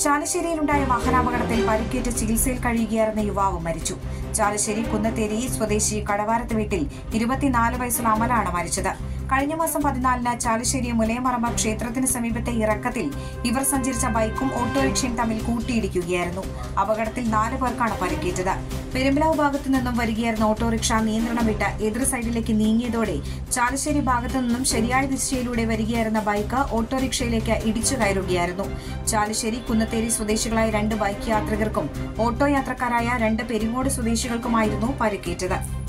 ചാലശ്ശേരിയിലുണ്ടായ വാഹനാപകടത്തിൽ പരിക്കേറ്റ് ചികിത്സയിൽ കഴിയുകയായിരുന്ന യുവാവ് മരിച്ചു ചാലശ്ശേരി കുന്നത്തേരി സ്വദേശി കടവാരത്ത് വീട്ടിൽ ഇരുപത്തിനാല് വയസ്സുള്ള അമലാണ് മരിച്ചത് കഴിഞ്ഞ മാസം പതിനാലിന് ചാലശ്ശേരി മുലയമറമ്പ ക്ഷേത്രത്തിന് സമീപത്തെ ഇറക്കത്തിൽ ഇവർ സഞ്ചരിച്ച ബൈക്കും ഓട്ടോറിക്ഷയും തമ്മിൽ കൂട്ടിയിടിക്കുകയായിരുന്നു അപകടത്തിൽ നാല് പേർക്കാണ് പരിക്കേറ്റത് പെരുമ്പലാവ് ഭാഗത്തു നിന്നും വരികയായിരുന്ന ഓട്ടോറിക്ഷ നിയന്ത്രണം വിട്ട് എതിർ സൈഡിലേക്ക് നീങ്ങിയതോടെ ചാലശ്ശേരി ഭാഗത്തു നിന്നും ശരിയായ ദിശയിലൂടെ വരികയായിരുന്ന ബൈക്ക് ഓട്ടോറിക്ഷയിലേക്ക് ഇടിച്ചു കയറുകയായിരുന്നു ചാലശ്ശേരി കുന്നത്തേരി സ്വദേശികളായ രണ്ട് ബൈക്ക് യാത്രികർക്കും ഓട്ടോ യാത്രക്കാരായ രണ്ട് പെരിങ്ങോട് സ്വദേശികൾക്കുമായിരുന്നു പരിക്കേറ്റത്